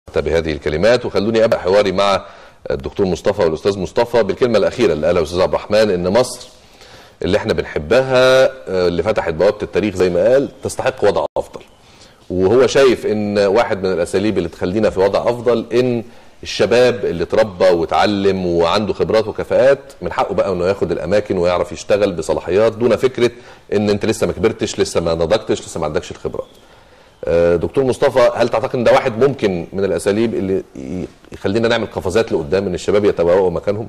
بهذه الكلمات وخلوني ابدا حواري مع الدكتور مصطفى والاستاذ مصطفى بالكلمه الاخيره اللي قالها الاستاذ عبد الرحمن ان مصر اللي احنا بنحبها آه، اللي فتحت بوابه التاريخ زي ما قال تستحق وضع افضل وهو شايف ان واحد من الاساليب اللي تخلينا في وضع افضل ان الشباب اللي اتربى واتعلم وعنده خبرات وكفاءات من حقه بقى انه ياخد الاماكن ويعرف يشتغل بصلاحيات دون فكره ان انت لسه ما كبرتش لسه ما نضجتش لسه ما عندكش الخبرات. آه، دكتور مصطفى هل تعتقد ان ده واحد ممكن من الاساليب اللي ي- يخلينا نعمل قفزات لقدام ان الشباب يتبوأوا مكانهم؟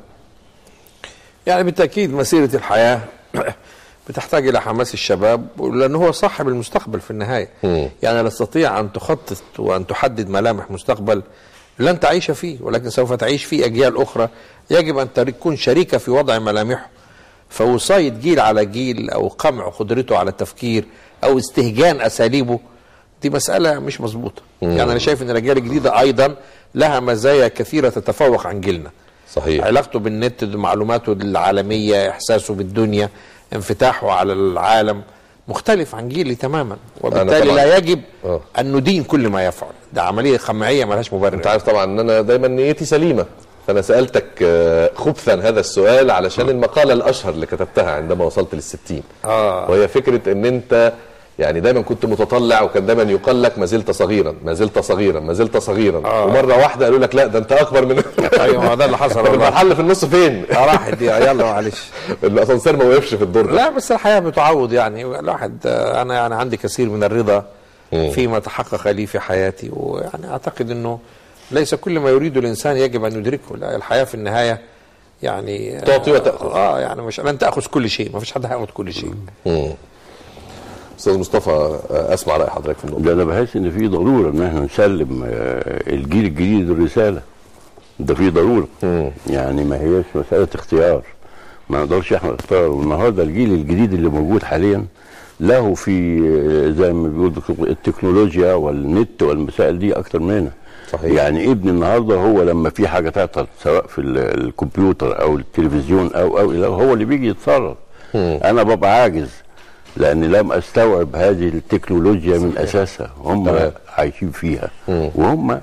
يعني بالتاكيد مسيره الحياه بتحتاج الى حماس الشباب لان هو صاحب المستقبل في النهايه مم. يعني لا تستطيع ان تخطط وان تحدد ملامح مستقبل لن تعيش فيه ولكن سوف تعيش فيه اجيال اخرى يجب ان تكون شريكه في وضع ملامحه فوصايه جيل على جيل او قمع قدرته على التفكير او استهجان اساليبه دي مساله مش مظبوطه يعني انا شايف ان الاجيال الجديده ايضا لها مزايا كثيره تتفوق عن جيلنا صحيح علاقته بالنت معلوماته العالمية إحساسه بالدنيا انفتاحه على العالم مختلف عن جيلي تماما وبالتالي طبعاً- لا يجب آه. أن ندين كل ما يفعل ده عملية خمعية ملهاش مبرر انت عارف طبعا ان انا دايما نيتي سليمه فانا سالتك آه، خبثا هذا السؤال علشان المقاله الاشهر اللي كتبتها عندما وصلت للستين آه. وهي فكره ان انت يعني دايما كنت متطلع وكان دايما يقال لك ما زلت صغيرا ما زلت صغيرا ما زلت صغيرا آه. ومره واحده قالوا لك لا ده انت اكبر من أيوة ما ده اللي حصل طب والله المرحله اللي في النص فين؟ آه، راحت دي يلا معلش الاسانسير ما وقفش في الدور ده لا بس الحياة بتعوض يعني الواحد آه، أنا يعني عندي كثير من الرضا فيما تحقق لي في حياتي ويعني أعتقد أنه ليس كل ما يريد الإنسان يجب أن يدركه لا الحياة في النهاية يعني آه، تعطي وتأخذ. اه يعني مش لن تاخذ كل شيء ما فيش حد هياخذ كل شيء مم. استاذ مصطفى آه، اسمع راي حضرتك في النقطه ده انا بحس ان في ضروره ان احنا نسلم آه، الجيل الجديد الرساله ده في ضروره يعني ما هيش مساله اختيار ما نقدرش احنا نختار والنهارده الجيل الجديد اللي موجود حاليا له في آه، زي ما بيقولوا التكنولوجيا والنت والمسائل دي اكتر مننا صحيح. يعني ابني النهارده هو لما في حاجه تعطل سواء في ال- الكمبيوتر او التلفزيون او او إلى هو اللي بيجي يتصرف انا ببقى عاجز لاني لم استوعب هذه التكنولوجيا من اساسها هم تمام. عايشين فيها وهم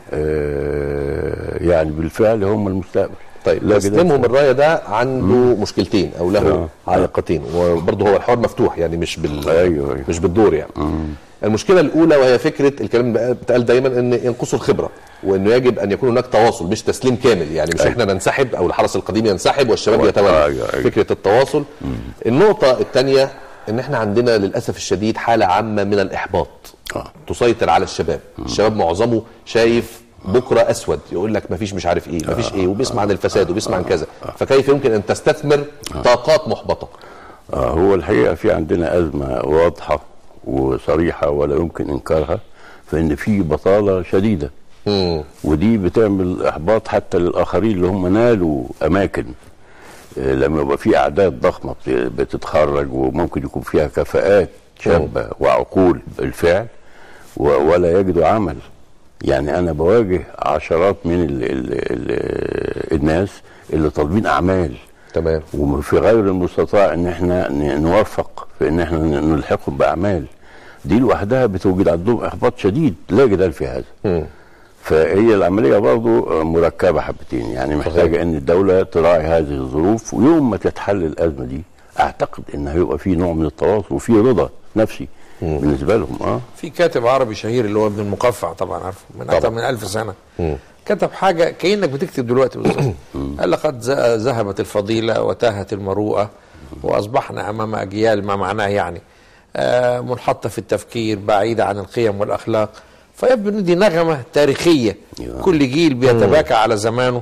آه يعني بالفعل هم المستقبل طيب لا نسلمهم جدال. الرايه ده عنده مشكلتين او له آه. عائقتين وبرضه هو الحوار مفتوح يعني مش بال أيوه، أيوه. مش بالدور يعني المشكله الاولى وهي فكره الكلام اللي بيتقال دايما ان ينقصوا الخبره وانه يجب ان يكون هناك تواصل مش تسليم كامل يعني مش أيوه. احنا ننسحب او الحرس القديم ينسحب والشباب أيوه، يتولى أيوه، أيوه. فكره التواصل النقطه الثانيه ان احنا عندنا للاسف الشديد حاله عامه من الاحباط آه. تسيطر على الشباب الشباب معظمه شايف بكره اسود يقول لك مفيش مش عارف ايه مفيش ايه وبيسمع عن الفساد وبيسمع عن كذا فكيف يمكن ان تستثمر طاقات محبطه آه هو الحقيقه في عندنا ازمه واضحه وصريحه ولا يمكن انكارها فان في بطاله شديده مم. ودي بتعمل احباط حتى للاخرين اللي هم نالوا اماكن آه، لما يبقى في اعداد ضخمه بت- بتتخرج وممكن يكون فيها كفاءات شابه وعقول بالفعل و- ولا يجدوا عمل يعني انا بواجه عشرات من ال ال ال الناس اللي طالبين اعمال تمام وفي غير المستطاع ان احنا ن- نوفق في ان احنا ن- نلحقهم باعمال دي لوحدها بتوجد عندهم احباط شديد لا جدال في هذا مم. فهي العمليه برضو مركبه حبتين يعني محتاجه ان الدوله تراعي هذه الظروف ويوم ما تتحل الازمه دي اعتقد ان هيبقى في نوع من التواصل وفي رضا نفسي بالنسبه لهم اه في كاتب عربي شهير اللي هو ابن المقفع طبعا عارفه من اكثر من ألف سنه كتب حاجه كانك بتكتب دلوقتي بالظبط قال لقد ز- ذهبت الفضيله وتاهت المروءه واصبحنا امام اجيال ما معناه يعني آه، منحطه في التفكير بعيده عن القيم والاخلاق فيبدو ان دي نغمه تاريخيه أيوة. كل جيل بيتباكى على زمانه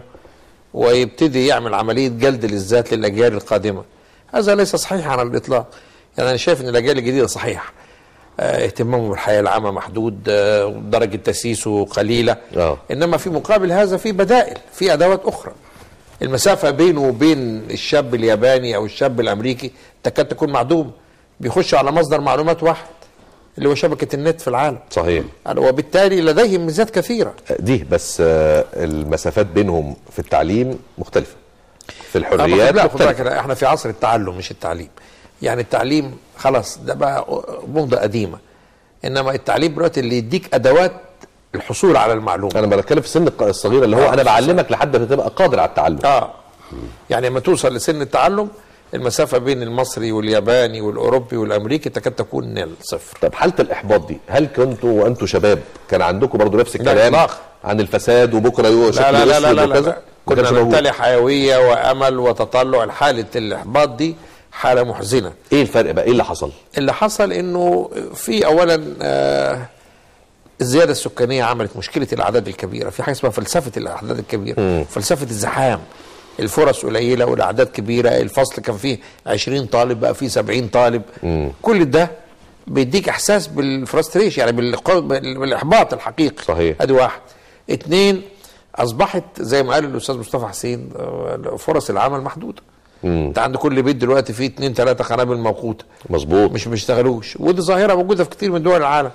ويبتدي يعمل عمليه جلد للذات للاجيال القادمه هذا ليس صحيحا على الاطلاق يعني انا شايف ان الاجيال الجديده صحيح آه، اهتمامه بالحياه العامه محدود آه، درجه تسييسه قليله آه. انما في مقابل هذا في بدائل في ادوات اخرى المسافه بينه وبين الشاب الياباني او الشاب الامريكي تكاد تكون معدومه بيخش على مصدر معلومات واحد اللي هو شبكه النت في العالم صحيح يعني وبالتالي لديهم ميزات كثيره دي بس آه، المسافات بينهم في التعليم مختلفه في لا، الحريات لا خد بالك مختلفه احنا في عصر التعلم مش التعليم يعني التعليم خلاص ده بقى موضه قديمه انما التعليم دلوقتي اللي يديك ادوات الحصول على المعلومه انا بتكلم في السن الق- الصغير اللي هو آه، انا بعلمك لحد ما تبقى قادر على التعلم اه يعني لما توصل لسن التعلم المسافه بين المصري والياباني والاوروبي والامريكي تكاد تكون نل صفر طب حاله الاحباط دي هل كنتوا وانتم شباب كان عندكم برضو نفس لا، الكلام إطلاق. عن الفساد وبكره يو شكل لا لا لا لا أسود لا, لا, وكذا؟ لا. ما كانش كنا موجود. نمتلي حيويه وامل وتطلع حاله الاحباط دي حاله محزنه ايه الفرق بقى ايه اللي حصل اللي حصل انه في اولا آه الزياده السكانيه عملت مشكله الاعداد الكبيره في حاجه اسمها فلسفه الاعداد الكبيره فلسفه الزحام الفرص قليله والاعداد كبيره الفصل كان فيه 20 طالب بقى فيه 70 طالب كل ده بيديك احساس بالفرستريشن يعني بالق- بال- بالاحباط الحقيقي صحيح. ادي واحد اتنين اصبحت زي ما قال الاستاذ مصطفى حسين آه، فرص العمل محدوده انت عند كل بيت دلوقتي فيه اتنين تلاته قنابل موقوته مظبوط مش بيشتغلوش ودي ظاهره موجوده في كتير من دول العالم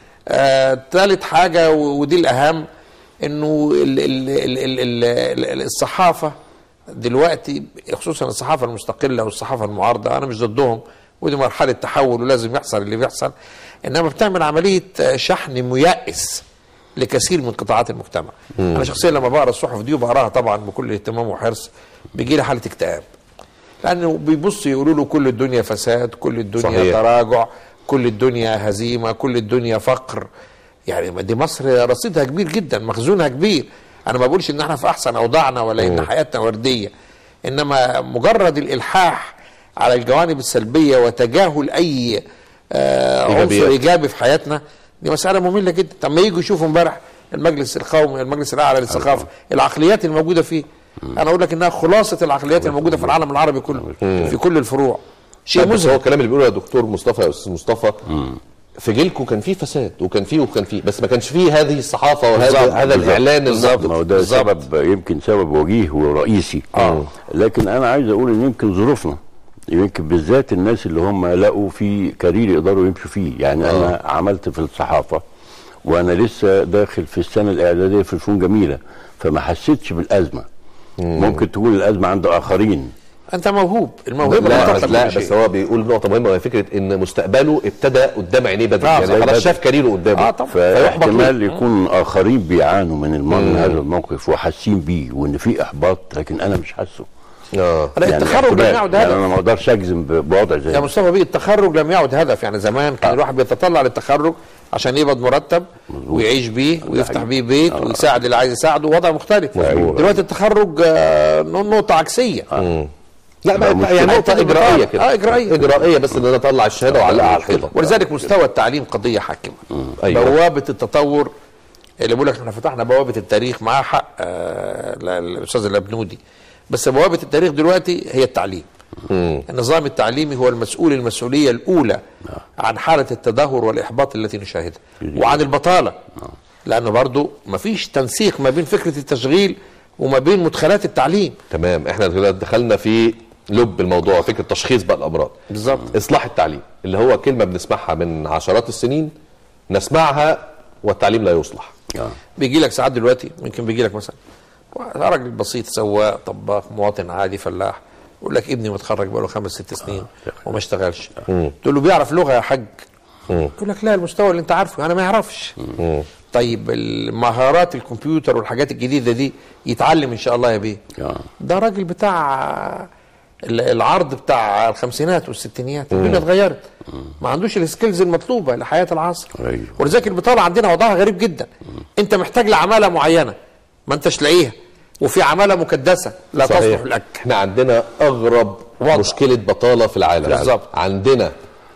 آه ثالث حاجه و- ودي الاهم انه ال ال ال ال ال ال الصحافه دلوقتي خصوصا الصحافه المستقله والصحافه المعارضه انا مش ضدهم ودي مرحله تحول ولازم يحصل اللي بيحصل انما بتعمل عمليه آه، شحن ميأس لكثير من قطاعات المجتمع انا شخصيا لما بقرا الصحف دي وبقراها طبعا بكل اهتمام وحرص بيجي لي حاله اكتئاب لانه بيبصوا يقولوا له كل الدنيا فساد كل الدنيا صحيح. صحيح. تراجع كل الدنيا هزيمه كل الدنيا فقر يعني ما دي مصر رصيدها كبير جدا مخزونها كبير انا ما بقولش ان احنا في احسن اوضاعنا ولا ان حياتنا ورديه انما مجرد الالحاح على الجوانب السلبيه وتجاهل اي آه عنصر إيجابيات. ايجابي في حياتنا دي مساله ممله جدا طب ما يجوا يشوفوا امبارح المجلس القومي المجلس الاعلى للثقافه العقليات الموجوده فيه انا اقول لك انها خلاصه العقليات الموجوده في العالم العربي كله في كل الفروع شيء طيب بس هو مزعج الكلام اللي بيقوله يا دكتور مصطفى يا استاذ مصطفى في جيلكم كان فيه فساد وكان فيه وكان فيه بس ما كانش فيه هذه الصحافه وهذا بالظبط، هذا بالظبط. الاعلان بالظبط الناطق ما هو ده بالظبط. سبب يمكن سبب وجيه ورئيسي آه. لكن انا عايز اقول ان يمكن ظروفنا يمكن بالذات الناس اللي هم لقوا في كارير يقدروا يمشوا فيه يعني آه. انا عملت في الصحافه وانا لسه داخل في السنه الاعداديه في فنون جميله فما حسيتش بالازمه ممكن تكون الازمه عند اخرين انت موهوب الموهبه لا, بتعطى لا كل شيء. بس هو بيقول نقطه مهمه وهي فكره ان مستقبله ابتدى قدام عينيه بدري آه، يعني زي خلاص بدري. شاف كاريره قدامه آه، طبعا. فيحبط ليه؟ فاحتمال يكون اخرين بيعانوا من, الم... من هذا الموقف وحاسين بيه وان في احباط لكن انا مش حاسه اه لا التخرج احتمال. لم يعد يعني هدف انا ما اقدرش اجزم ب- بوضع زي يا ده. مصطفى بيه التخرج لم يعد هدف يعني زمان كان الواحد بيتطلع للتخرج عشان يقبض مرتب ويعيش بيه ويفتح حقيقي. بيه بيت ويساعد اللي عايز يساعده وضع مختلف مظبوط. دلوقتي التخرج آه، نقطه عكسيه لا بقى بقى يعني مشكلة. نقطه حتة اجرائيه البطالة. كده آه، إجرائية. اجرائيه بس ان انا اطلع الشهاده واعلقها على الحيطه ولذلك مستوى التعليم قضيه حاكمه أيوة. بوابه التطور اللي بقول لك احنا فتحنا بوابه التاريخ معاه حق آه، لا- الاستاذ الابنودي بس بوابه التاريخ دلوقتي هي التعليم النظام التعليمي هو المسؤول المسؤوليه الاولى عن حاله التدهور والاحباط التي نشاهدها وعن البطاله لانه برضو مفيش تنسيق ما بين فكره التشغيل وما بين مدخلات التعليم تمام احنا دلوقتي دخلنا في لب الموضوع فكره تشخيص بقى الامراض بالظبط. اصلاح التعليم اللي هو كلمه بنسمعها من عشرات السنين نسمعها والتعليم لا يصلح آه. بيجي لك ساعات دلوقتي ممكن بيجي لك مثلا راجل بسيط سواق طباخ مواطن عادي فلاح يقول لك ابني متخرج بقاله خمس ست سنين وما اشتغلش تقول له بيعرف لغه يا حاج يقول لك لا المستوى اللي انت عارفه انا ما يعرفش طيب المهارات الكمبيوتر والحاجات الجديده دي يتعلم ان شاء الله يا بيه آه. ده راجل بتاع ال- العرض بتاع الخمسينات والستينيات الدنيا اتغيرت ما عندوش السكيلز المطلوبه لحياه العصر أيوه. ولذلك البطاله عندنا وضعها غريب جدا انت محتاج لعماله معينه ما انتش لاقيها وفي عماله مكدسه لا تصلح لك احنا عندنا اغرب وضع. مشكله بطاله في العالم بالظبط. عندنا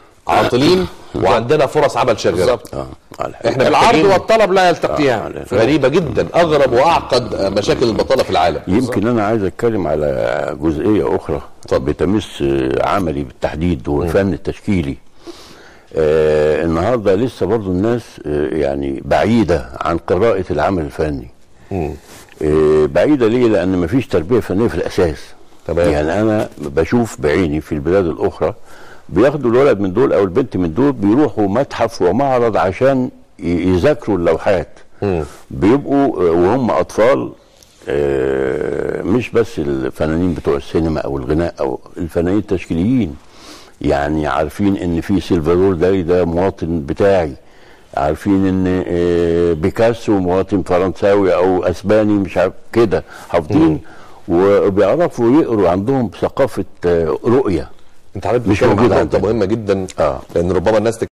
عاطلين وعندنا فرص عمل شغاله بالظبط اه على الحقيقة. احنا العرض محتاجين- والطلب لا يلتقيان غريبه جدا اغرب واعقد مشاكل البطاله في العالم يمكن انا عايز اتكلم على جزئيه اخرى بتمس عملي بالتحديد والفن التشكيلي آه النهارده لسه برضو الناس آه يعني بعيده عن قراءه العمل الفني آه بعيده ليه لان مفيش تربيه فنيه في الاساس تمام. يعني انا بشوف بعيني في البلاد الاخرى بياخدوا الولد من دول او البنت من دول بيروحوا متحف ومعرض عشان ي- يذاكروا اللوحات بيبقوا آه، وهم اطفال آه، مش بس الفنانين بتوع السينما او الغناء او الفنانين التشكيليين يعني عارفين ان في سيلفادور دالي ده مواطن بتاعي عارفين ان آه، بيكاسو مواطن فرنساوي او اسباني مش عارف كده حافظين وبيعرفوا يقروا عندهم ثقافه آه، رؤيه انت عارف مش بتتكلم عن موجود نقطه عندنا. مهمه جدا آه. لان ربما الناس